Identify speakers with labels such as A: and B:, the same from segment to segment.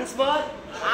A: once more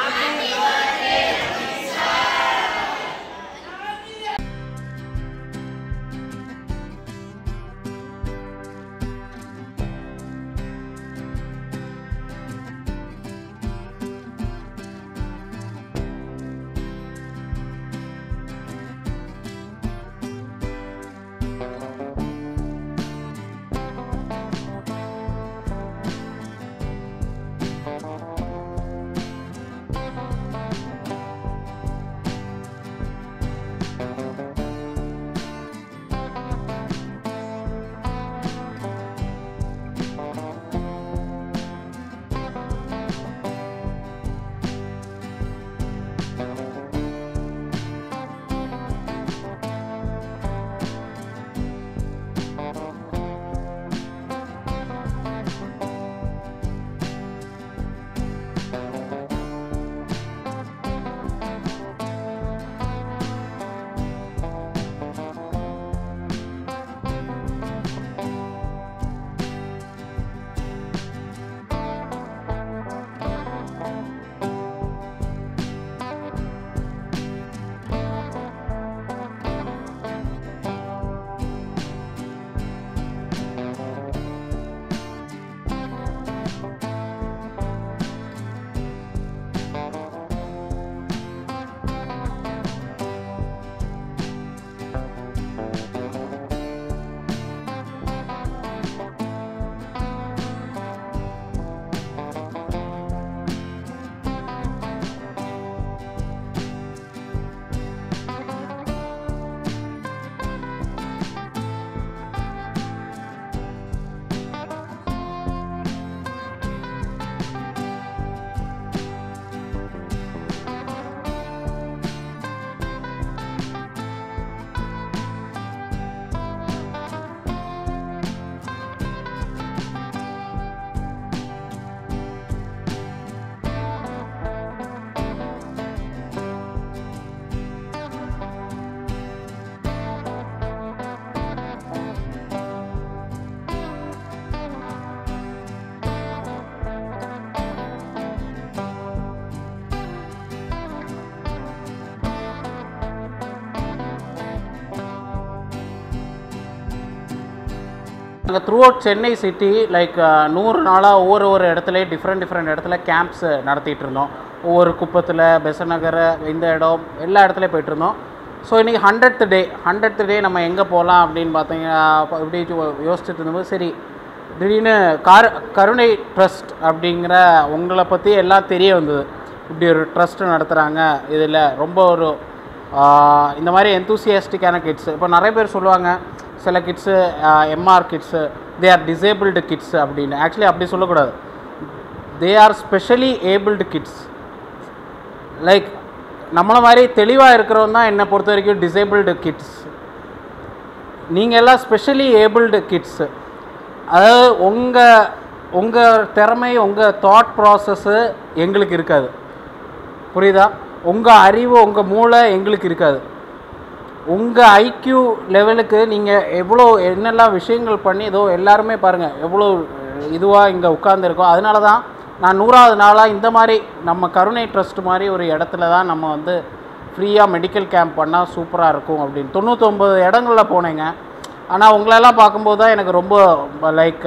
B: நாங்கள் throughout Chennai city like நூறு நாளாக ஒவ்வொரு ஒரு இடத்துல டிஃப்ரெண்ட் டிஃப்ரெண்ட் இடத்துல கேம்ப்ஸ் நடத்திட்டு இருந்தோம் ஒவ்வொரு குப்பத்தில் பெசநகர் இந்த இடம் எல்லா இடத்துலையும் போயிட்டு இருந்தோம் ஸோ இன்றைக்கி ஹண்ட்ரட் டே ஹண்ட்ரட் டே நம்ம எங்கே போகலாம் அப்படின்னு பார்த்தீங்கன்னா அப்ப இப்படி யோ- யோசிச்சுட்டு இருந்தபோது சரி திடீர்னு கார் கருணை ட்ரஸ்ட் அப்படிங்கிற உங்களை பற்றி எல்லாம் தெரிய வந்தது இப்படி ஒரு ட்ரஸ்ட் நடத்துகிறாங்க இதில் ரொம்ப ஒரு ஆஹ், இந்த மாதிரி எந்தூசியாஸ்டிக்கான கிட்ஸ் இப்போ நிறைய பேர் சொல்லுவாங்க சில kids MR kids they are disabled kids அப்படின்னு ஆக்சுவலி அப்படி சொல்லக்கூடாது they are specially abled kids like நம்மளை மாதிரி தெளிவாக இருக்கிறவன் தான் என்னை பொறுத்த வரைக்கும் டிசேபிள்டு கிட்ஸ் நீங்கள் எல்லாம் ஸ்பெஷலி ஏபிள்டு கிட்ஸு அதாவது உங்கள் உங்கள் திறமை உங்கள் தாட் ப்ராசஸ்ஸு எங்களுக்கு இருக்காது புரியுதா உங்கள் அறிவு உங்கள் மூளை எங்களுக்கு இருக்காது உங்கள் ஐக்யூ லெவலுக்கு நீங்கள் எவ்வளோ என்னெல்லாம் விஷயங்கள் பண்ணி ஏதோ எல்லாருமே பாருங்கள் எவ்வளோ இதுவாக இங்கே உட்காந்துருக்கோம் அதனால தான் நான் நூறாவது நாளாக இந்த மாதிரி நம்ம கருணை ட்ரஸ்ட் மாதிரி ஒரு இடத்துல தான் நம்ம வந்து ஃப்ரீயாக மெடிக்கல் கேம்ப் பண்ணால் சூப்பராக இருக்கும் அப்படின்னு தொண்ணூத்தொம்பது இடங்களில் போனேங்க ஆனால் உங்களெல்லாம் பார்க்கும்போது தான் எனக்கு ரொம்ப லைக்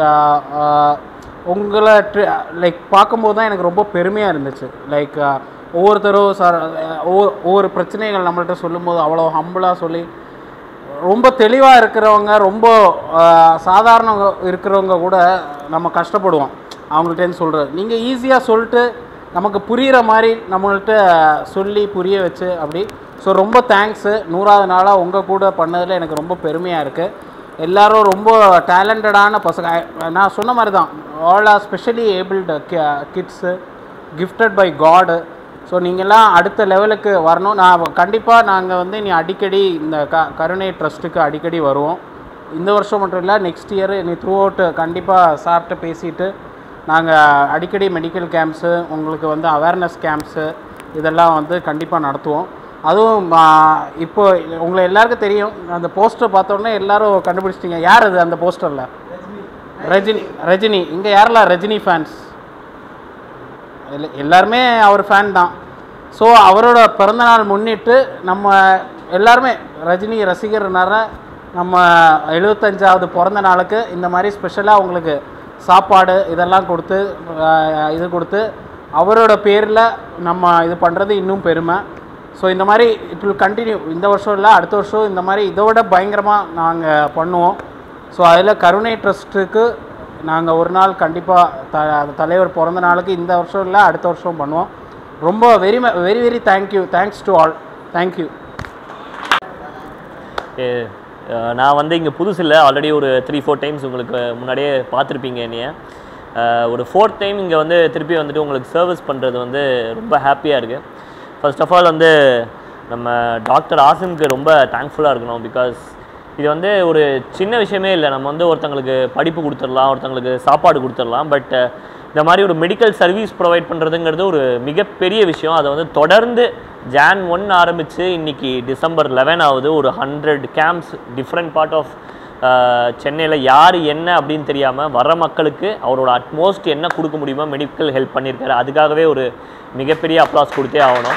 B: உங்களை லைக் பார்க்கும்போது தான் எனக்கு ரொம்ப பெருமையாக இருந்துச்சு லைக் ஒவ்வொருத்தரும் சார் ஒவ்வொரு ஒவ்வொரு பிரச்சனைகள் நம்மள்ட்ட சொல்லும்போது அவ்வளோ ஹம்பிளாக சொல்லி ரொம்ப தெளிவாக இருக்கிறவங்க ரொம்ப ஆஹ், சாதாரண இருக்கிறவங்க கூட நம்ம கஷ்டப்படுவோம் அவங்கள்ட்டேருந்து சொல்கிறது நீங்கள் ஈஸியாக சொல்லிட்டு நமக்கு புரிகிற மாதிரி நம்மள்ட்ட சொல்லி புரிய வச்சு அப்படி ஸோ ரொம்ப தேங்க்ஸு நூறாவது நாளாக உங்கள் கூட பண்ணதில் எனக்கு ரொம்ப பெருமையாக இருக்குது எல்லாரும் ரொம்ப டேலண்டடான பசங்க I- நான் சொன்ன மாதிரி தான் all are specially abled kids gifted by god so நீங்கள்லாம் அடுத்த லெவலுக்கு வரணும் நான் கண்டிப்பாக நாங்கள் வந்து நீ அடிக்கடி இந்த க கருணை ட்ரஸ்ட்டுக்கு அடிக்கடி வருவோம் இந்த வருஷம் மட்டும் இல்லை நெக்ஸ்ட் இயர் நீ த்ரூ அவுட் கண்டிப்பாக சார்கிட்ட பேசிட்டு நாங்கள் அடிக்கடி மெடிக்கல் கேம்ப்ஸு உங்களுக்கு வந்து அவேர்னஸ் கேம்ப்ஸு இதெல்லாம் வந்து கண்டிப்பாக நடத்துவோம் அதுவும் ஆ, இப்போ உங்களை எல்லாருக்கும் தெரியும் அந்த போஸ்டர் பார்த்தோன்னே எல்லாரும் கண்டுபிடிச்சிட்டிங்க யார் அது அந்த போஸ்டரில் ரஜினி ரஜினி இங்கே யாரெல்லாம் ரஜினி ஃபேன்ஸ் எல்லா- எல்லாருமே அவர் ஃபேன் தான் ஸோ அவரோட பிறந்தநாள் முன்னிட்டு நம்ம எல்லாருமே ரஜினி ரசிகர்னால நம்ம எழுபத்தஞ்சாவது பிறந்த நாளுக்கு இந்த மாதிரி ஸ்பெஷலாக உங்களுக்கு சாப்பாடு இதெல்லாம் கொடுத்து அஹ், இது கொடுத்து அவரோட பேரில் நம்ம இது பண்ணுறது இன்னும் பெருமை ஸோ இந்த மாதிரி இட் வில் கண்டினியூ இந்த வருஷம் இல்லை அடுத்த வருஷம் இந்த மாதிரி இதோட பயங்கரமாக நாங்கள் பண்ணுவோம் ஸோ அதில் கருணை ட்ரஸ்ட்டுக்கு நாங்கள் ஒரு நாள் கண்டிப்பாக த அந்த தலைவர் பிறந்த நாளுக்கு இந்த வருஷம் இல்லை அடுத்த வருஷம் பண்ணுவோம் ரொம்ப very very very thank you thanks to all thank you
A: uh, ah, நான் வந்து இங்கே புதுசு இல்லை ஆல்ரெடி ஒரு த்ரீ ஃபோர் டைம்ஸ் உங்களுக்கு முன்னாடியே பார்த்துருப்பீங்க என்னைய அஹ், ஒரு ஃபோர்த் டைம் இங்கே வந்து திருப்பி வந்துட்டு உங்களுக்கு சர்வீஸ் பண்ணுறது வந்து ரொம்ப ஹாப்பியாக இருக்குது ஃபர்ஸ்ட் ஆஃப் ஆல் வந்து நம்ம டாக்டர் ஆசிம்க்கு ரொம்ப தேங்க்ஃபுல்லாக இருக்கணும் பிகாஸ் இது வந்து ஒரு சின்ன விஷயமே இல்லை நம்ம வந்து ஒருத்தங்களுக்கு படிப்பு கொடுத்துடலாம் ஒருத்தங்களுக்கு சாப்பாடு கொடுத்துடலாம் பட் இந்த மாதிரி ஒரு மெடிக்கல் சர்வீஸ் ப்ரொவைட் பண்ணுறதுங்கிறது ஒரு மிகப்பெரிய விஷயம் அதை வந்து தொடர்ந்து ஜான் ஒன் ஆரம்பித்து இன்னைக்கு டிசம்பர் லெவன் ஆகுது ஒரு hundred camps different part of சென்னையில் யார் என்ன அப்படின்னு தெரியாமல் வர மக்களுக்கு அவரோட அட்மோஸ்ட் என்ன கொடுக்க முடியுமோ மெடிக்கல் ஹெல்ப் பண்ணியிருக்காரு அதுக்காகவே ஒரு மிகப்பெரிய அப்ளாஸ் கொடுத்தே ஆகணும்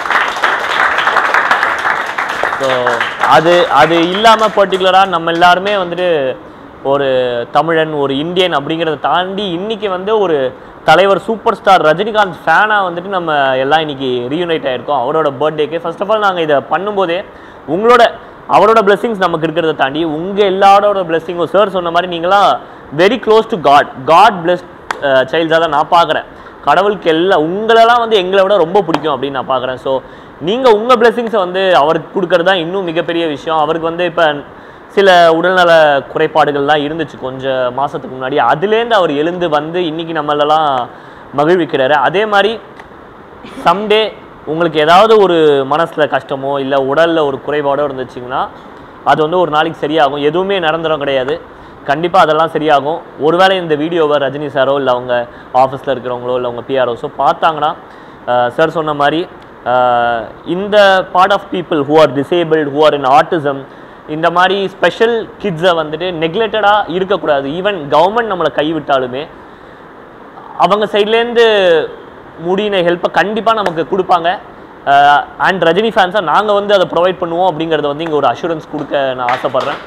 A: ஸோ அது அது இல்லாமல் பர்டிகுலராக நம்ம எல்லாருமே வந்துட்டு ஒரு தமிழன் ஒரு இந்தியன் அப்படிங்கிறத தாண்டி இன்னைக்கு வந்து ஒரு தலைவர் சூப்பர் ஸ்டார் ரஜினிகாந்த் ஃபேனாக வந்துட்டு நம்ம எல்லாம் இன்னைக்கு ரீயூனைட் ஆயிருக்கோம் அவரோட பர்த்டேக்கு ஃபர்ஸ்ட் ஆஃப் ஆல் நாங்கள் இதை பண்ணும்போதே உங்களோட அவரோட பிளெஸிங்ஸ் நமக்கு இருக்கிறத தாண்டி உங்கள் எல்லாரோட பிளெஸிங்கும் சார் சொன்ன மாதிரி நீங்களாம் very close to god god blessed சைல்டாக தான் நான் பார்க்குறேன் கடவுளுக்கு எல்லாம் உங்களெல்லாம் வந்து எங்களை விட ரொம்ப பிடிக்கும் அப்படின்னு நான் பார்க்குறேன் ஸோ நீங்கள் உங்கள் பிளெஸிங்ஸை வந்து அவருக்கு கொடுக்கறது தான் இன்னும் மிகப்பெரிய விஷயம் அவருக்கு வந்து இப்போ சில உடல்நல குறைபாடுகள்லாம் இருந்துச்சு கொஞ்சம் மாதத்துக்கு முன்னாடி அதுலேருந்து அவர் எழுந்து வந்து இன்னைக்கு நம்மளெல்லாம் மகிழ்விக்கிறாரு அதே மாதிரி சம்டே உங்களுக்கு ஏதாவது ஒரு மனசில் கஷ்டமோ இல்லை உடலில் ஒரு குறைபாடோ இருந்துச்சுங்கன்னா அது வந்து ஒரு நாளைக்கு சரியாகும் எதுவுமே நிரந்தரம் கிடையாது கண்டிப்பாக அதெல்லாம் சரியாகும் ஒருவேளை இந்த வீடியோவை ரஜினி சாரோ இல்லை அவங்க ஆஃபீஸில் இருக்கிறவங்களோ இல்லை அவங்க பிஆர்ஓஸோ பார்த்தாங்கன்னா சார் சொன்ன மாதிரி அஹ், இந்த part of people who are disabled who are in autism இந்த மாதிரி ஸ்பெஷல் கிட்ஸை வந்துட்டு நெக்லெக்டடாக இருக்கக்கூடாது ஈவன் கவர்மெண்ட் நம்மளை கைவிட்டாலுமே அவங்க சைட்லேருந்து முடியின ஹெல்ப்பை கண்டிப்பாக நமக்கு கொடுப்பாங்க அண்ட் ரஜினி ஃபேன்ஸாக நாங்கள் வந்து அதை ப்ரொவைட் பண்ணுவோம் அப்படிங்கிறத வந்து இங்கே ஒரு அஷூரன்ஸ் கொடுக்க நான் ஆசைப்பட்றேன்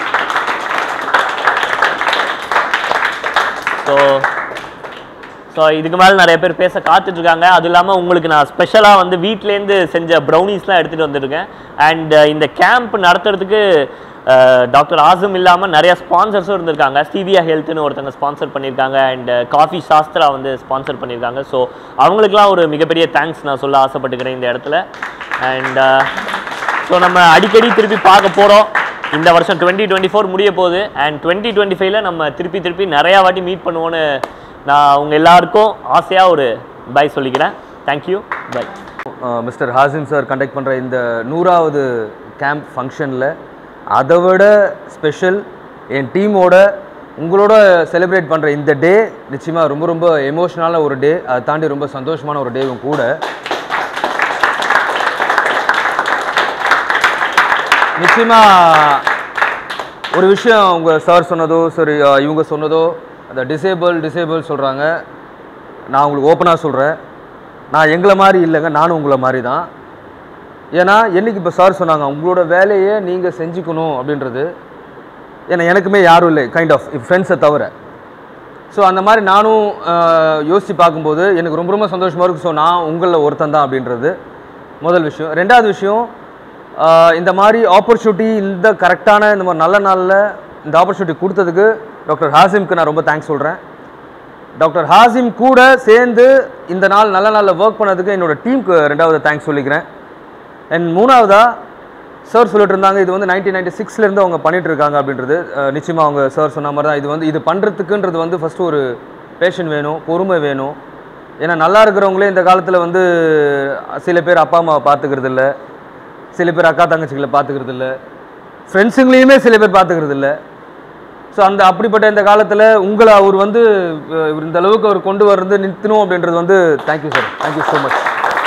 A: ஸோ ஸோ இதுக்கு மேலே நிறைய பேர் பேச காத்துட்டு இருக்காங்க அது இல்லாமல் உங்களுக்கு நான் ஸ்பெஷலாக வந்து வீட்டிலேருந்து செஞ்ச ப்ரௌனிஸ்லாம் எடுத்துகிட்டு வந்திருக்கேன் அண்ட் இந்த கேம்ப் நடத்துறதுக்கு டாக்டர் ஆசம் இல்லாமல் நிறைய ஸ்பான்சர்ஸும் இருந்திருக்காங்க ஸ்டீவியா ஹெல்த்னு ஒருத்தங்க ஸ்பான்சர் பண்ணியிருக்காங்க அண்ட் காஃபி சாஸ்திரா வந்து ஸ்பான்சர் பண்ணியிருக்காங்க ஸோ அவங்களுக்குலாம் ஒரு மிகப்பெரிய தேங்க்ஸ் நான் சொல்ல ஆசைப்பட்டுக்கிறேன் இந்த இடத்துல அண்ட் ஸோ நம்ம அடிக்கடி திருப்பி பார்க்க போகிறோம் இந்த வருஷம் டுவெண்ட்டி டுவெண்ட்டி ஃபோர் முடிய போகுது அண்ட் டுவெண்ட்டி டுவெண்ட்டி ஃபைவ்ல நம்ம திருப்பி திருப்பி நிறையா வாட்டி மீட் பண்ணுவோன்னு நான் உங்கள் எல்லாருக்கும் ஆசையாக ஒரு பை சொல்லிக்கிறேன் thank you bye
C: mister Hashim sir conduct பண்ணுற இந்த நூறாவது கேம்ப் ஃபங்க்ஷனில் அதை விட ஸ்பெஷல் என் டீமோட உங்களோட செலிப்ரேட் பண்ணுற இந்த டே நிச்சயமாக ரொம்ப ரொம்ப எமோஷ்னலான ஒரு டே அதை தாண்டி ரொம்ப சந்தோஷமான ஒரு டேவும் கூட நிச்சயமாக ஒரு விஷயம் உங்கள் சார் சொன்னதோ சரி அஹ், இவங்க சொன்னதோ அந்த டிசேபிள் டிசேபிள் சொல்கிறாங்க நான் உங்களுக்கு ஓப்பனாக சொல்கிறேன் நான் எங்களை மாதிரி இல்லைங்க நானும் உங்களை மாதிரி தான் ஏன்னா என்னைக்கு இப்போ சார் சொன்னாங்க உங்களோட வேலையை நீங்கள் செஞ்சுக்கணும் அப்படின்றது ஏன்னா எனக்குமே யாரும் இல்லை கைண்ட் ஆஃப் ஃப்ரெண்ட்ஸை தவிர ஸோ அந்த மாதிரி நானும் அஹ், யோசித்து பார்க்கும்போது எனக்கு ரொம்ப ரொம்ப சந்தோஷமாக இருக்குது ஸோ நான் உங்களில் ஒருத்தன் தான் அப்படின்றது முதல் விஷயம் ரெண்டாவது விஷயம் அஹ், இந்த மாதிரி ஆப்பர்ச்சுனிட்டி இந்த கரெக்டான இந்த மாதிரி நல்ல நாளில் இந்த ஆப்பர்ச்சுனிட்டி கொடுத்ததுக்கு டாக்டர் ஹாசிம்க்கு நான் ரொம்ப தேங்க்ஸ் சொல்கிறேன் டாக்டர் ஹாசிம் கூட சேர்ந்து இந்த நாள் நல்ல நாளில் ஒர்க் பண்ணதுக்கு என்னோட டீமுக்கு ரெண்டாவது தேங்க்ஸ் சொல்லிக்கிறேன் அண்ட் மூணாவதா சார் சொல்லிட்டு இருந்தாங்க இது வந்து நைன்டீன் நைன்டி சிக்ஸ்லேருந்து அவங்க பண்ணிட்டு இருக்காங்க அப்படின்றது அஹ், நிச்சயமா அவங்க சார் சொன்ன மாதிரி தான் இது வந்து இது பண்ணுறதுக்குன்றது வந்து ஃபஸ்ட்டு ஒரு பேஷன் வேணும் பொறுமை வேணும் ஏன்னா நல்லா இருக்கிறவங்களே இந்த காலத்தில் வந்து சில பேர் அப்பா அம்மாவை பார்த்துக்கிறது இல்ல சில பேர் அக்கா தங்கச்சிகளை பார்த்துக்கிறது இல்ல ஃப்ரெண்ட்ஸுங்களையுமே சில பேர் பார்த்துக்கிறது இல்லை ஸோ அந்த அப்படிப்பட்ட இந்த காலத்தில் உங்களை அவர் வந்து அஹ், இவர் இந்த அளவுக்கு அவர் கொண்டு வர்றது நிறுத்தணும் அப்படின்றது வந்து thank you sir thank you so much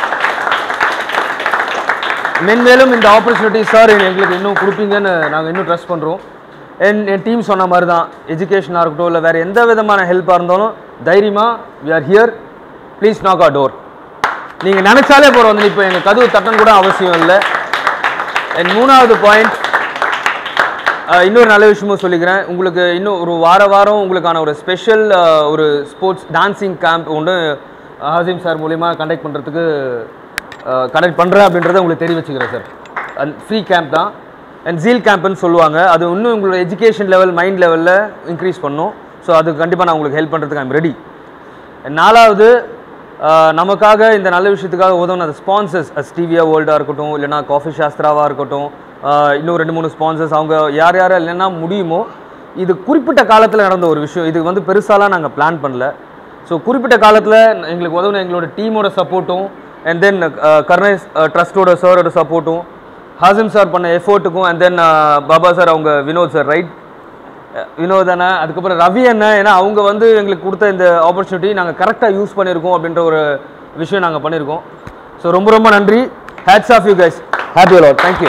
C: மென்மேலும் இந்த ஆப்பர்ச்சுனிட்டி சார் எங்களுக்கு இன்னும் கொடுப்பீங்கன்னு நாங்கள் இன்னும் ட்ரஸ்ட் பண்ணுறோம் என் என் டீம் சொன்ன மாதிரி தான் எஜுகேஷனாக இருக்கட்டும் இல்லை வேறு எந்த விதமான ஹெல்ப்பாக இருந்தாலும் தைரியமாக we are here please knock a door நீங்கள் நினச்சாலே போகிறோம் வந்து இப்போ எங்கள் கதவு தட்டணும் கூட அவசியம் இல்லை அண்ட் மூணாவது பாயிண்ட் இன்னொரு நல்ல விஷயமும் சொல்லிக்கிறேன் உங்களுக்கு இன்னும் ஒரு வார வாரம் உங்களுக்கான ஒரு ஸ்பெஷல் ஒரு ஸ்போர்ட்ஸ் டான்சிங் கேம்ப் ஒன்று ஹாசிம் சார் மூலிமா கண்டக்ட் பண்ணுறதுக்கு கண்டக்ட் பண்ணுறேன் அப்படின்றத உங்களுக்கு தெரிய வச்சுக்கிறேன் சார் அண்ட் ஃப்ரீ கேம்ப் தான் அண்ட் ஜீல் கேம்ப்னு சொல்லுவாங்க அது இன்னும் உங்களோட எஜுகேஷன் லெவல் மைண்ட் லெவலில் இன்க்ரீஸ் பண்ணும் ஸோ அது கண்டிப்பாக நான் உங்களுக்கு ஹெல்ப் பண்ணுறதுக்கு ஐம் ரெடி நாலாவது ஆஹ், நமக்காக இந்த நல்ல விஷயத்துக்காக உதவுன அந்த ஸ்பான்சர்ஸ் ஸ்டீவியா வேர்ல்டாக இருக்கட்டும் இல்லைனா காஃபி சாஸ்திராவாக இருக்கட்டும் ஆஹ், இன்னும் ரெண்டு மூணு ஸ்பான்சர்ஸ் அவங்க யார் யார் இல்லைன்னா முடியுமோ இது குறிப்பிட்ட காலத்தில் நடந்த ஒரு விஷயம் இது வந்து பெருசாலாம் நாங்கள் பிளான் பண்ணல ஸோ குறிப்பிட்ட காலத்தில் எங்களுக்கு உதவுன எங்களோட டீமோட சப்போர்ட்டும் அண்ட் தென் கர்னேஸ் ட்ரஸ்டோட சாரோட சப்போர்ட்டும் ஹாசிம் சார் பண்ண எஃபோர்ட்டுக்கும் அண்ட் தென் பாபா சார் அவங்க வினோத் சார் ரைட் வினோத் அண்ணா அதுக்கப்புறம் ரவி அண்ணன் ஏன்னா அவங்க வந்து எங்களுக்கு கொடுத்த இந்த ஆப்பர்ச்சுனிட்டி நாங்கள் கரெக்டாக யூஸ் பண்ணியிருக்கோம் அப்படின்ற ஒரு விஷயம் நாங்கள் பண்ணியிருக்கோம் ஸோ ரொம்ப ரொம்ப நன்றி hats off you guys happy lot thank you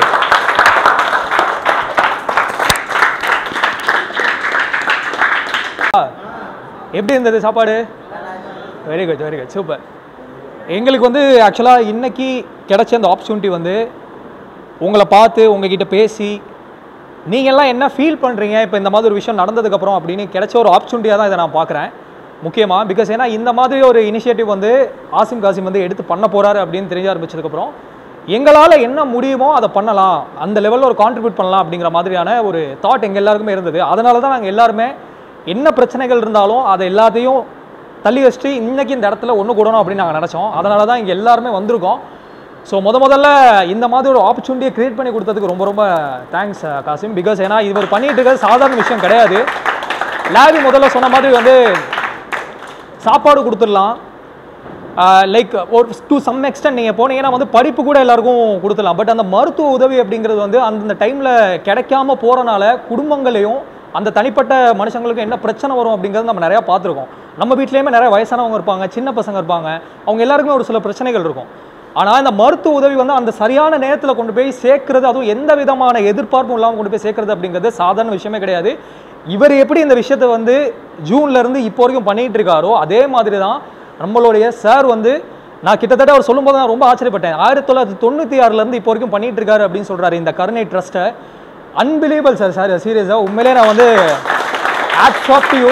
D: எப்படி இருந்தது சாப்பாடு very good very good super எங்களுக்கு வந்து ஆக்சுவலாக இன்னைக்கு கிடைச்ச அந்த ஆப்பர்ச்சுனிட்டி வந்து உங்களை பார்த்து உங்ககிட்ட பேசி நீங்கள்லாம் என்ன ஃபீல் பண்ணுறீங்க இப்போ இந்த மாதிரி ஒரு விஷயம் நடந்ததுக்கப்புறம் அப்படின்னு கிடைச்ச ஒரு ஆப்பர்ச்சுனிட்டியாக தான் இதை நான் பார்க்குறேன் முக்கியமாக பிகாஸ் ஏன்னா இந்த மாதிரி ஒரு இனிஷியேட்டிவ் வந்து ஆசிம் காசிம் வந்து எடுத்து பண்ண போகிறாரு அப்படின்னு தெரிய ஆரம்பிச்சதுக்கப்புறம் எங்களால் என்ன முடியுமோ அதை பண்ணலாம் அந்த லெவலில் ஒரு கான்ட்ரிபியூட் பண்ணலாம் அப்படிங்கிற மாதிரியான ஒரு தாட் எங்கள் எல்லாருக்குமே இருந்தது அதனால தான் நாங்கள் எல்லாருமே என்ன பிரச்சனைகள் இருந்தாலும் அதை எல்லாத்தையும் தள்ளி வச்சுட்டு இன்னைக்கு இந்த இடத்துல ஒன்று கூடணும் அப்படின்னு நாங்கள் நினச்சோம் அதனால தான் இங்கே எல்லாருமே வந்திருக்கோம் ஸோ முத முதல்ல இந்த மாதிரி ஒரு ஆப்பர்ச்சுனிட்டியை கிரியேட் பண்ணி கொடுத்ததுக்கு ரொம்ப ரொம்ப தேங்க்ஸ் காசிம் பிகாஸ் ஏன்னா இவர் பண்ணிட்டு இருக்கிறது சாதாரண விஷயம் கிடையாது லாபி முதல்ல சொன்ன மாதிரி வந்து சாப்பாடு கொடுத்துடலாம் லைக் ஒரு டு சம் எக்ஸ்டென்ட் நீங்கள் போனீங்கன்னா வந்து படிப்பு கூட எல்லாருக்கும் கொடுத்துடலாம் பட் அந்த மருத்துவ உதவி அப்படிங்கிறது வந்து அந்தந்த டைமில் கிடைக்காம போகிறனால குடும்பங்களையும் அந்த தனிப்பட்ட மனுஷங்களுக்கு என்ன பிரச்சனை வரும் அப்படிங்கிறது நம்ம நிறையா பார்த்துருக்கோம் நம்ம வீட்லேயுமே நிறைய வயசானவங்க இருப்பாங்க சின்ன பசங்க இருப்பாங்க அவங்க எல்லாருக்குமே ஒரு சில பிரச்சனைகள் இருக்கும் ஆனால் இந்த மருத்துவ உதவி வந்து அந்த சரியான நேரத்தில் கொண்டு போய் சேர்க்கறது அதுவும் எந்த விதமான எதிர்பார்ப்பும் இல்லாமல் கொண்டு போய் சேர்க்கறது அப்படிங்கிறது சாதாரண விஷயமே கிடையாது இவர் எப்படி இந்த விஷயத்தை வந்து ஜூன்ல இருந்து இப்போ வரைக்கும் பண்ணிட்டு இருக்காரோ அதே மாதிரி தான் நம்மளுடைய சார் வந்து நான் கிட்டத்தட்ட அவர் சொல்லும்போது நான் ரொம்ப ஆச்சரியப்பட்டேன் ஆயிரத்தி தொள்ளாயிரத்தி தொண்ணூற்றி ஆறுலேருந்து இப்போ வரைக்கும் பண்ணிட்டு இருக்காரு அப்படின்னு சொல்றாரு இந்த கருணை ட்ரஸ்ட்டை அன்பிலீவபிள் சார் சார் சீரியஸாக உண்மையிலே நான் வந்து ஆட் ஷாப் டு யூ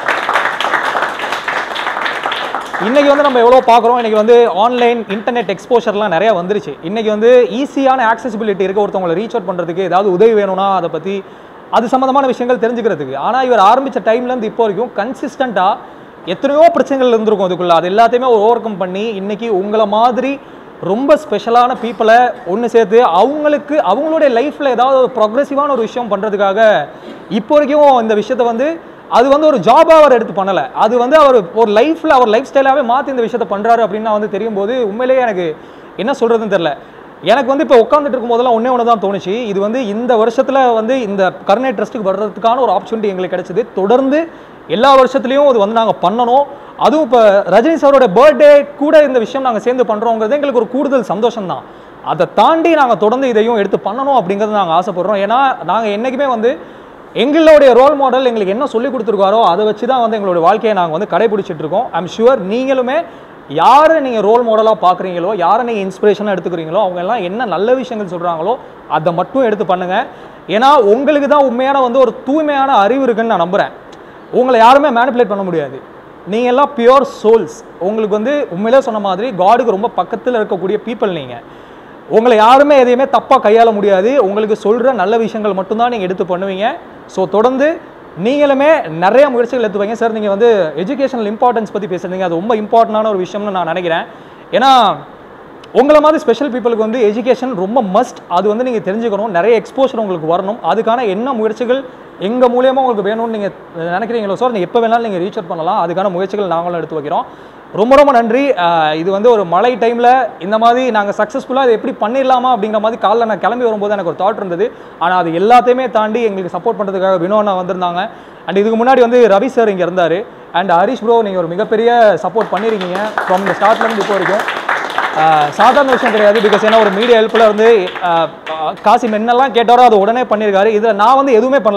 D: இன்னைக்கு வந்து நம்ம எவ்வளோ பார்க்குறோம் இன்னைக்கு வந்து ஆன்லைன் இன்டர்நெட் எக்ஸ்போஷர்லாம் நிறைய வந்துருச்சு இன்னைக்கு வந்து ஈஸியான ஆக்சசிபிலிட்டி இருக்க ஒருத்தவங்களை ரீச் அவுட் பண்ணுறதுக்கு ஏதாவது உதவி வேணும்னா அதை பற்றி அது சம்மந்தமான விஷயங்கள் தெரிஞ்சுக்கிறதுக்கு ஆனால் இவர் ஆரம்பித்த டைம்லேருந்து இப்போ வரைக்கும் கன்சிஸ்டண்ட்டாக எத்தனையோ பிரச்சனைகள் இருந்திருக்கும் அதுக்குள்ள அது எல்லாத்தையுமே ஒரு ஓவர் கம் பண்ணி இன்னைக்கு உங்களை மாதிரி ரொம்ப ஸ்பெஷலான பீப்புளை ஒன்று சேர்த்து அவங்களுக்கு அவங்களுடைய லைஃப்பில் ஏதாவது ஒரு ப்ரொக்ரெசிவான ஒரு விஷயம் பண்ணுறதுக்காக இப்போ வரைக்கும் இந்த விஷயத்தை வந்து அது வந்து ஒரு ஜாபாக அவர் எடுத்து பண்ணலை அது வந்து அவர் ஒரு லைஃப்பில் அவர் லைஃப் ஸ்டைலாகவே மாற்றி இந்த விஷயத்தை பண்ணுறாரு அப்படின்னு நான் வந்து தெரியும் போது உண்மையிலேயே எனக்கு என்ன சொல்கிறதுன்னு தெரில எனக்கு வந்து இப்போ உட்காந்துட்டு இருக்கும் போதெல்லாம் ஒன்றே ஒன்று தான் தோணுச்சு இது வந்து இந்த வருஷத்தில் வந்து இந்த கருணை ட்ரஸ்ட்டுக்கு வர்றதுக்கான ஒரு ஆப்பர்ச்சுனிட்டி எங்களுக்கு கிடைச்சது தொடர்ந்து எல்லா வருஷத்துலையும் அது வந்து நாங்கள் பண்ணணும் அதுவும் இப்போ ரஜினி சாரோட பர்த்டே கூட இந்த விஷயம் நாங்கள் சேர்ந்து பண்ணுறோங்கிறது எங்களுக்கு ஒரு கூடுதல் சந்தோஷம் தான் அதை தாண்டி நாங்கள் தொடர்ந்து இதையும் எடுத்து பண்ணணும் அப்படிங்கிறது நாங்கள் ஆசைப்படுறோம் ஏன்னா நாங்கள் என்றைக்குமே வந்து எங்களுடைய ரோல் மாடல் எங்களுக்கு என்ன சொல்லி கொடுத்துருக்காரோ அதை வச்சு தான் வந்து எங்களுடைய வாழ்க்கையை நாங்கள் வந்து கடைபிடிச்சிட்டு இருக்கோம் ஐம் ஷுவர் நீங்களுமே யாரை நீங்கள் ரோல் மாடலாக பார்க்குறீங்களோ யாரை நீங்கள் இன்ஸ்பிரேஷனாக எடுத்துக்கிறீங்களோ அவங்க எல்லாம் என்ன நல்ல விஷயங்கள் சொல்கிறாங்களோ அதை மட்டும் எடுத்து பண்ணுங்கள் ஏன்னா உங்களுக்கு தான் உண்மையான வந்து ஒரு தூய்மையான அறிவு இருக்குன்னு நான் நம்புகிறேன் உங்களை யாருமே மேனிப்புலேட் பண்ண முடியாது நீங்கள் எல்லாம் பியோர் சோல்ஸ் உங்களுக்கு வந்து உண்மையிலே சொன்ன மாதிரி காடுக்கு ரொம்ப பக்கத்தில் இருக்கக்கூடிய பீப்புள் நீங்கள் உங்களை யாருமே எதையுமே தப்பாக கையாள முடியாது உங்களுக்கு சொல்கிற நல்ல விஷயங்கள் மட்டும்தான் நீங்கள் எடுத்து பண்ணுவீங்க ஸோ தொடர்ந்து நீங்களுமே நிறைய முயற்சிகள் எடுத்து வைங்க சார் நீங்கள் வந்து எஜுகேஷனல் இம்பார்ட்டன்ஸ் பற்றி பேசுறீங்க அது ரொம்ப இம்பார்ட்டண்டான ஒரு விஷயம்னு நான் நினைக்கிறேன் ஏன்னா உங்களை மாதிரி ஸ்பெஷல் பீப்புளுக்கு வந்து எஜுகேஷன் ரொம்ப மஸ்ட் அது வந்து நீங்கள் தெரிஞ்சுக்கணும் நிறைய எக்ஸ்போஷர் உங்களுக்கு வரணும் அதுக்கான என்ன முயற்சிகள் எங்கள் மூலியமாக உங்களுக்கு வேணும்னு நீங்கள் நினைக்கிறீங்களோ சார் நீங்கள் எப்போ வேணாலும் நீங்கள் ரீச் அவுட் பண்ணலாம் அதுக்கான முயற்சிகள் நாங்களும் எடுத்து வைக்கிறோம் ரொம்ப ரொம்ப நன்றி அஹ் இது வந்து ஒரு மழை டைமில் இந்த மாதிரி நாங்கள் சக்ஸஸ்ஃபுல்லாக இது எப்படி பண்ணிடலாமா அப்படிங்கிற மாதிரி காலைல நான் கிளம்பி வரும்போது எனக்கு ஒரு தாட் இருந்தது ஆனால் அது எல்லாத்தையுமே தாண்டி எங்களுக்கு சப்போர்ட் பண்ணுறதுக்காக வினோண்ணா வந்திருந்தாங்க அண்ட் இதுக்கு முன்னாடி வந்து ரவி சார் இங்கே இருந்தார் அண்ட் ஹரிஷ் ப்ரோ நீங்கள் ஒரு மிகப்பெரிய சப்போர்ட் பண்ணியிருக்கீங்க ஃப்ரம் இந்த ஸ்டார்ட்லேருந்து இப்போ வரைக்கும் ஆஹ் சாதாரண விஷயம் கிடையாது பிகாஸ் ஏன்னா ஒரு மீடியா ஹெல்ப்பில் வந்து ஆஹ் ஆஹ் காசிம் என்னெல்லாம் கேட்டாரோ அதை உடனே பண்ணியிருக்காரு இதில் நான் வந்து எதுவுமே பண்ணல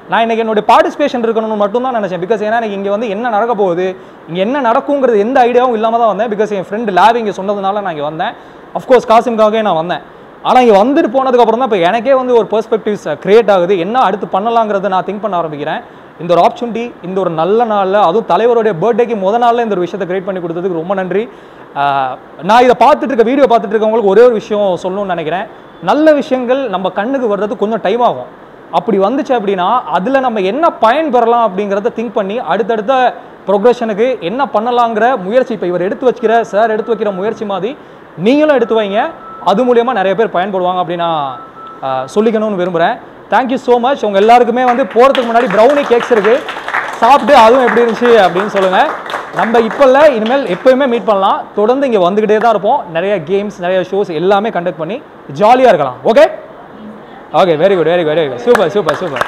D: நான் இன்னைக்கு என்னுடைய பார்ட்டிசிபேஷன் இருக்கணும்னு மட்டும் தான் நினச்சேன் பிகாஸ் ஏன்னா எனக்கு இங்கே வந்து என்ன நடக்க போகுது இங்கே என்ன நடக்குங்கிறது எந்த ஐடியாவும் இல்லாமல் தான் வந்தேன் பிகாஸ் என் ஃப்ரெண்டு லேப் இங்கே சொன்னதுனால நான் இங்கே வந்தேன் அஃப்கோர்ஸ் காசிம்காகவே நான் வந்தேன் ஆனால் இங்கே வந்துட்டு போனதுக்கப்புறம் தான் இப்போ எனக்கே வந்து ஒரு பெர்ஸ்பெக்டிவ்ஸ் க்ரியேட் ஆகுது என்ன அடுத்து பண்ணலாங்கிறத நான் திங்க் பண்ண ஆரம்பிக்கிறேன் இந்த ஒரு ஆப்பர்ச்சுனிட்டி இந்த ஒரு நல்ல நாளில் அதுவும் தலைவருடைய பர்த்டேக்கு முத நாளில் இந்த ஒரு விஷயத்தை கிரியேட் பண்ணி கொடுத்ததுக்கு ரொம்ப நன்றி ஆஹ் நான் இதை பார்த்துட்டு இருக்க வீடியோ பார்த்துட்டு இருக்கவங்களுக்கு ஒரே ஒரு விஷயம் சொல்லணும்னு நினைக்கிறேன் நல்ல விஷயங்கள் நம்ம கண்ணுக்கு வர்றது கொஞ்சம் டைம் ஆகும் அப்படி வந்துச்சு அப்படின்னா அதில் நம்ம என்ன பயன் பெறலாம் அப்படிங்கிறத திங்க் பண்ணி அடுத்தடுத்த ப்ரொக்ரெஷனுக்கு என்ன பண்ணலாங்கிற முயற்சி இப்போ இவர் எடுத்து வச்சுக்கிற சார் எடுத்து வைக்கிற முயற்சி மாதிரி நீங்களும் எடுத்து வைங்க அது மூலியமாக நிறைய பேர் பயன்படுவாங்க அப்படின்னு நான் ஆஹ், சொல்லிக்கணும்னு விரும்புகிறேன் தேங்க்யூ ஸோ மச் உங்கள் எல்லாருக்குமே வந்து போகிறதுக்கு முன்னாடி ப்ரௌனி கேக்ஸ் இருக்குது சாப்பிட்டு அதுவும் எப்படி இருந்துச்சு அப்படின்னு சொல்லுங்கள் நம்ம இப்போ இல்லை இனிமேல் எப்போயுமே மீட் பண்ணலாம் தொடர்ந்து இங்கே வந்துக்கிட்டே தான் இருப்போம் நிறைய கேம்ஸ் நிறைய ஷோஸ் எல்லாமே கண்டக்ட் பண்ணி ஜாலியாக இருக்கலாம் okay okay very good very good very good super super super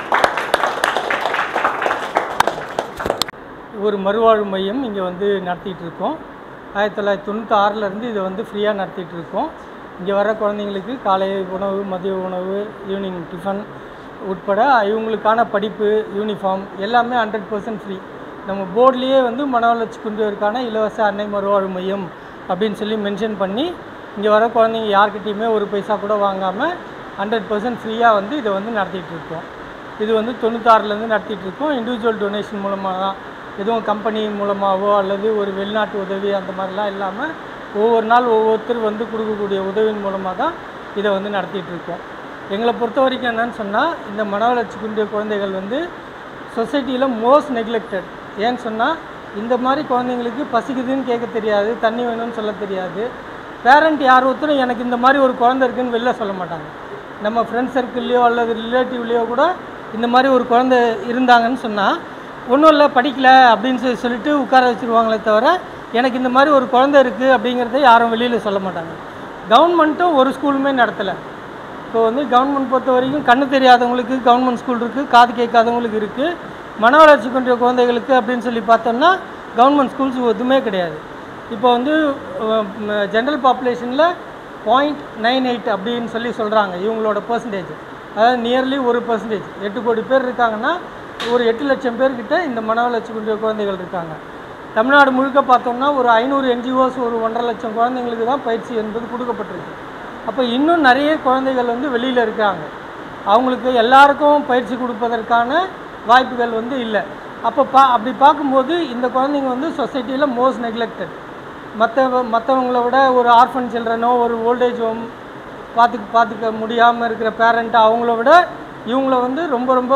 E: ஒரு மறுவாழ்வு மையம் இங்கே வந்து நடத்திட்டு இருக்கோம் ஆயிரத்தி தொள்ளாயிரத்தி தொண்ணூற்றி இருந்து இதை வந்து ஃப்ரீயாக நடத்திட்டு இருக்கோம் இங்கே வர குழந்தைங்களுக்கு காலை உணவு மதிய உணவு ஈவினிங் டிஃபன் உட்பட இவங்களுக்கான படிப்பு யூனிஃபார்ம் எல்லாமே ஹண்ட்ரட் பர்சன்ட் ஃப்ரீ நம்ம போர்ட்லேயே வந்து மனவளர்ச்சி குன்றியோருக்கான இலவச அன்னை மறுவாழ்வு மையம் அப்படின்னு சொல்லி மென்ஷன் பண்ணி இங்கே வர குழந்தைங்க யார்கிட்டயுமே ஒரு பைசா கூட வாங்காமல் ஹண்ட்ரட் பர்சன்ட் ஃப்ரீயாக வந்து இதை வந்து நடத்திட்டு இருக்கோம் இது வந்து தொண்ணூத்தாறுலேருந்து நடத்திட்டு இருக்கோம் இண்டிவிஜுவல் டொனேஷன் மூலமாக தான் எதுவும் கம்பெனி மூலமாகவோ அல்லது ஒரு வெளிநாட்டு உதவி அந்த மாதிரிலாம் இல்லாமல் ஒவ்வொரு நாள் ஒவ்வொருத்தர் வந்து கொடுக்கக்கூடிய உதவியின் மூலமாக தான் இதை வந்து நடத்திட்டு இருக்கோம் எங்களை பொறுத்த வரைக்கும் என்னன்னு சொன்னால் இந்த மன வளர்ச்சி குன்றிய குழந்தைகள் வந்து சொசைட்டியில் மோஸ்ட் நெக்லெக்டட் ஏன்னு சொன்னால் இந்த மாதிரி குழந்தைங்களுக்கு பசிக்குதுன்னு கேட்க தெரியாது தண்ணி வேணும்னு சொல்ல தெரியாது பேரண்ட் யார் ஒருத்தரும் எனக்கு இந்த மாதிரி ஒரு குழந்தை இருக்குன்னு வெளில சொல்ல மாட்டாங்க நம்ம ஃப்ரெண்ட் சர்க்கிள்லையோ அல்லது ரிலேட்டிவ்லேயோ கூட இந்த மாதிரி ஒரு குழந்தை இருந்தாங்கன்னு சொன்னால் ஒன்றும் இல்லை படிக்கல அப்படின்னு சொல்லி சொல்லிட்டு உட்கார வச்சுருவாங்களே தவிர எனக்கு இந்த மாதிரி ஒரு குழந்தை இருக்குது அப்படிங்கிறத யாரும் வெளியில் சொல்ல மாட்டாங்க கவர்மெண்ட்டும் ஒரு ஸ்கூலுமே நடத்தலை இப்போ வந்து கவர்மெண்ட் பொறுத்த வரைக்கும் கண்ணு தெரியாதவங்களுக்கு கவர்மெண்ட் ஸ்கூல் இருக்குது காது கேட்காதவங்களுக்கு இருக்குது மன வளர்ச்சி கொண்ட குழந்தைகளுக்கு அப்படின்னு சொல்லி பார்த்தோம்னா கவர்மெண்ட் ஸ்கூல்ஸ் எதுவுமே கிடையாது இப்போ வந்து ஜென்ரல் பாப்புலேஷனில் பாயிண்ட் நைன் எயிட் அப்படின்னு சொல்லி சொல்கிறாங்க இவங்களோட பர்சன்டேஜ் அதாவது நியர்லி ஒரு பர்சன்டேஜ் எட்டு கோடி பேர் இருக்காங்கன்னா ஒரு எட்டு லட்சம் பேர்கிட்ட இந்த மன வளர்ச்சி கொண்ட குழந்தைகள் இருக்காங்க தமிழ்நாடு முழுக்க பார்த்தோம்னா ஒரு ஐநூறு என்ஜிஓஸ் ஒரு ஒன்றரை லட்சம் குழந்தைங்களுக்கு தான் பயிற்சி என்பது கொடுக்கப்பட்டிருக்கு அப்போ இன்னும் நிறைய குழந்தைகள் வந்து வெளியில் இருக்காங்க அவங்களுக்கு எல்லாருக்கும் பயிற்சி கொடுப்பதற்கான வாய்ப்புகள் வந்து இல்லை அப்போ பா அப்படி பார்க்கும்போது இந்த குழந்தைங்க வந்து சொசைட்டியில் மோஸ்ட் நெக்லெக்டட் மற்ற மற்றவங்கள விட ஒரு ஆர்ஃபன் சில்ட்ரனோ ஒரு ஓல்டேஜ் ஹோம் பார்த்துக்க பார்த்துக்க முடியாமல் இருக்கிற பேரண்ட்டை அவங்கள விட இவங்கள வந்து ரொம்ப ரொம்ப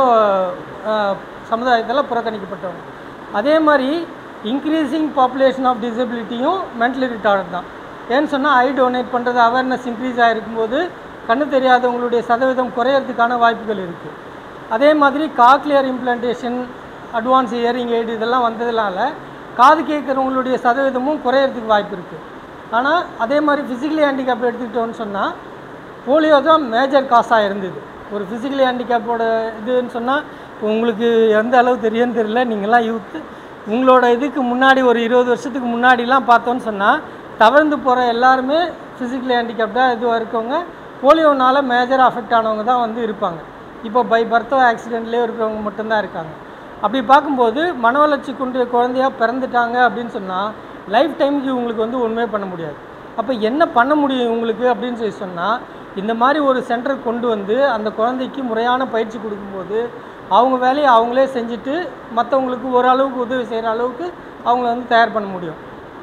E: சமுதாயத்தில் புறக்கணிக்கப்பட்டவங்க அதே மாதிரி இன்க்ரீசிங் பாப்புலேஷன் ஆஃப் டிசபிலிட்டியும் மென்டலி ரிட்டார்ட் தான் ஏன்னு சொன்னால் ஐ டொனேட் பண்ணுறது அவேர்னஸ் இன்க்ரீஸ் ஆகிருக்கும்போது கண்ணு தெரியாதவங்களுடைய சதவீதம் குறையறதுக்கான வாய்ப்புகள் இருக்குது அதே மாதிரி cochlear implantation advance hearing aid இதெல்லாம் வந்ததுனால காது கேட்குறவங்களுடைய சதவீதமும் குறையறதுக்கு வாய்ப்பு இருக்குது ஆனால் அதே மாதிரி ஃபிசிக்கலி ஹேண்டிகேப் எடுத்துக்கிட்டோன்னு சொன்னால் போலியோ தான் மேஜர் காசாக இருந்தது ஒரு ஃபிசிக்கலி ஹேண்டிகேப்போட இதுன்னு சொன்னால் உங்களுக்கு எந்த அளவு தெரியும்னு தெரியல நீங்கள்லாம் யூத்து உங்களோட இதுக்கு முன்னாடி ஒரு இருபது வருஷத்துக்கு முன்னாடிலாம் பார்த்தோன்னு சொன்னால் தவழ்ந்து போகிற எல்லாருமே ஃபிசிக்கலி ஹேண்டிகேப்டாக இதுவாக இருக்கவங்க போலியோனால மேஜர் அஃபெக்ட் ஆனவங்க தான் வந்து இருப்பாங்க இப்போ பை பர்த்தோ ஆக்சிடென்ட்லேயே இருக்கிறவங்க மட்டும்தான் இருக்காங்க அப்படி பார்க்கும்போது மன வளர்ச்சி குன்றிய குழந்தையா பிறந்துட்டாங்க அப்படின்னு சொன்னால் லைஃப் டைமுக்கு இவங்களுக்கு வந்து ஒன்றுமே பண்ண முடியாது அப்போ என்ன பண்ண முடியும் இவங்களுக்கு அப்படின்னு சொல்லி சொன்னால் இந்த மாதிரி ஒரு சென்டர் கொண்டு வந்து அந்த குழந்தைக்கு முறையான பயிற்சி கொடுக்கும்போது அவங்க வேலையை அவங்களே செஞ்சுட்டு மற்றவங்களுக்கு ஓரளவுக்கு உதவி செய்கிற அளவுக்கு அவங்கள வந்து தயார் பண்ண முடியும்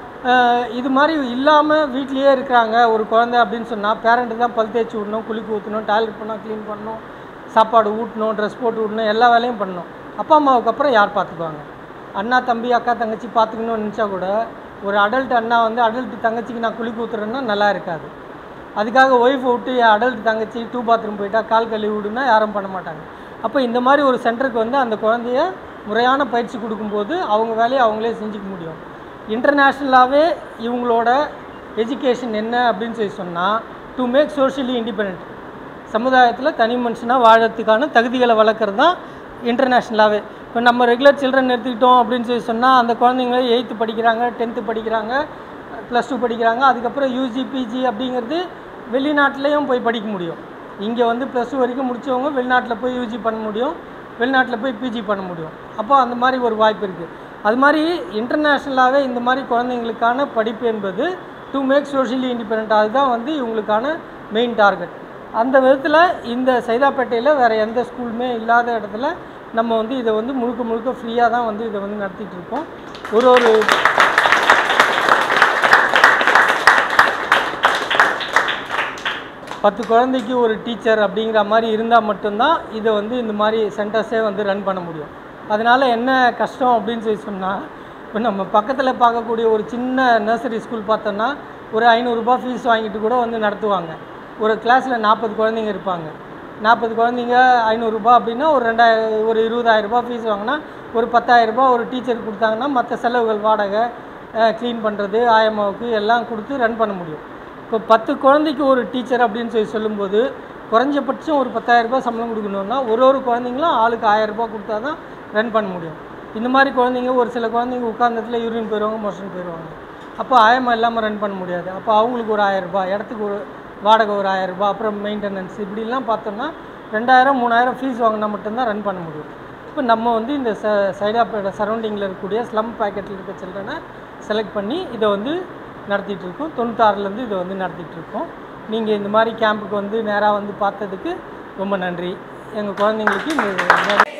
E: அஹ் இது மாதிரி இல்லாமல் வீட்லேயே இருக்கிறாங்க ஒரு குழந்தை அப்படின்னு சொன்னால் பேரண்ட்டு தான் பல் தேய்ச்சி விடணும் குளிக்க ஊற்றணும் டாய்லெட் பண்ணணும் க்ளீன் பண்ணணும் சாப்பாடு ஊட்டணும் ட்ரெஸ் போட்டு விடணும் எல்லா வேலையும் பண்ணணும் அப்பா அம்மாவுக்கு அப்புறம் யார் பார்த்துக்குவாங்க அண்ணா தம்பி அக்கா தங்கச்சி பார்த்துக்கணும்னு நினச்சா கூட ஒரு அடல்ட் அண்ணா வந்து அடல்ட் தங்கச்சிக்கு நான் குளிக்க ஊற்றுறேன்னா நல்லா இருக்காது அதுக்காக ஒய்ஃபை விட்டு என் அடல்ட் தங்கச்சி டூ பாத்ரூம் போயிட்டா கால் கழுவி விடுனா யாரும் பண்ண மாட்டாங்க அப்போ இந்த மாதிரி ஒரு சென்டருக்கு வந்து அந்த குழந்தைய முறையான பயிற்சி கொடுக்கும்போது அவங்க வேலையை அவங்களே செஞ்சுக்க முடியும் இன்டர்நேஷ்னலாகவே இவங்களோட எஜுகேஷன் என்ன அப்படின்னு சொல்லி சொன்னால் டு மேக் சோஷியலி இண்டிபெண்ட் சமுதாயத்தில் தனி மனுஷனாக வாழறதுக்கான தகுதிகளை வளர்க்குறது தான் இன்டர்நேஷ்னலாகவே இப்போ நம்ம ரெகுலர் சில்ட்ரன் எடுத்துக்கிட்டோம் அப்படின்னு சொல்லி சொன்னால் அந்த குழந்தைங்க எயித்து படிக்கிறாங்க டென்த்து படிக்கிறாங்க ப்ளஸ் டூ படிக்கிறாங்க அதுக்கப்புறம் யூஜி பிஜி அப்படிங்கிறது வெளிநாட்டிலையும் போய் படிக்க முடியும் இங்கே வந்து ப்ளஸ் டூ வரைக்கும் முடித்தவங்க வெளிநாட்டில் போய் யூஜி பண்ண முடியும் வெளிநாட்டில் போய் பிஜி பண்ண முடியும் அப்போ அந்த மாதிரி ஒரு வாய்ப்பு இருக்குது அது மாதிரி இன்டர்நேஷ்னலாகவே இந்த மாதிரி குழந்தைங்களுக்கான படிப்பு என்பது டு மேக் சோஷியலி இண்டிபெண்ட் அதுதான் வந்து இவங்களுக்கான மெயின் டார்கெட் அந்த விதத்தில் இந்த சைதாப்பேட்டையில் வேறு எந்த ஸ்கூலுமே இல்லாத இடத்துல நம்ம வந்து இதை வந்து முழுக்க முழுக்க ஃப்ரீயாக தான் வந்து இதை வந்து நடத்திட்டு இருக்கோம் ஒரு ஒரு பத்து குழந்தைக்கு ஒரு டீச்சர் அப்படிங்கிற மாதிரி இருந்தால் மட்டும்தான் இதை வந்து இந்த மாதிரி சென்டர்ஸே வந்து ரன் பண்ண முடியும் அதனால் என்ன கஷ்டம் அப்படின்னு சொல்லி சொன்னால் இப்போ நம்ம பக்கத்தில் பார்க்கக்கூடிய ஒரு சின்ன நர்சரி ஸ்கூல் பார்த்தோன்னா ஒரு ஐநூறுரூபா ஃபீஸ் வாங்கிட்டு கூட வந்து நடத்துவாங்க ஒரு கிளாஸில் நாற்பது குழந்தைங்க இருப்பாங்க நாற்பது குழந்தைங்க ஐநூறுரூபா அப்படின்னா ஒரு ரெண்டாயிரம் ஒரு இருபதாயிரரூபா ஃபீஸ் வாங்கினா ஒரு பத்தாயிரரூபா ஒரு டீச்சர் கொடுத்தாங்கன்னா மற்ற செலவுகள் வாடகை க்ளீன் பண்ணுறது ஆயம்மாவுக்கு எல்லாம் கொடுத்து ரன் பண்ண முடியும் இப்போ பத்து குழந்தைக்கு ஒரு டீச்சர் அப்படின்னு சொல்லி சொல்லும்போது குறைஞ்சபட்சம் ஒரு 10000 ரூபாய் சம்பளம் கொடுக்கணுன்னா ஒரு ஒரு குழந்தைங்களும் ஆளுக்கு 1000 ரூபாய் கொடுத்தா தான் ரன் பண்ண முடியும் இந்த மாதிரி குழந்தைங்க ஒரு சில குழந்தைங்க உட்கார்ந்ததுல யூரின் போயிடுவாங்க மோஷன் போயிடுவாங்க அப்போ ஆயமா இல்லாமல் ரன் பண்ண முடியாது அப்போ அவங்களுக்கு ஒரு 1000 ரூபாய் இடத்துக்கு ஒரு வாடகை ஒரு 1000 ரூபாய் அப்புறம் மெயின்டெனன்ஸ் இப்படிலாம் பார்த்தோம்னா ரெண்டாயிரம் மூணாயிரம் ஃபீஸ் வாங்கினா மட்டும்தான் ரன் பண்ண முடியும் இப்போ நம்ம வந்து இந்த ச சைடாப்பேட சரௌண்டிங்கில் இருக்கக்கூடிய ஸ்லம் பேக்கெட்டில் இருக்க சில்ட்ரனை செலக்ட் பண்ணி இதை வந்து நடத்திட்டு இருக்கோம் தொண்ணூத்தாறுலேருந்து இதை வந்து நடத்திட்டு இருக்கோம் நீங்கள் இந்த மாதிரி கேம்புக்கு வந்து நேராக வந்து பார்த்ததுக்கு ரொம்ப நன்றி எங்கள் குழந்தைங்களுக்கு இந்த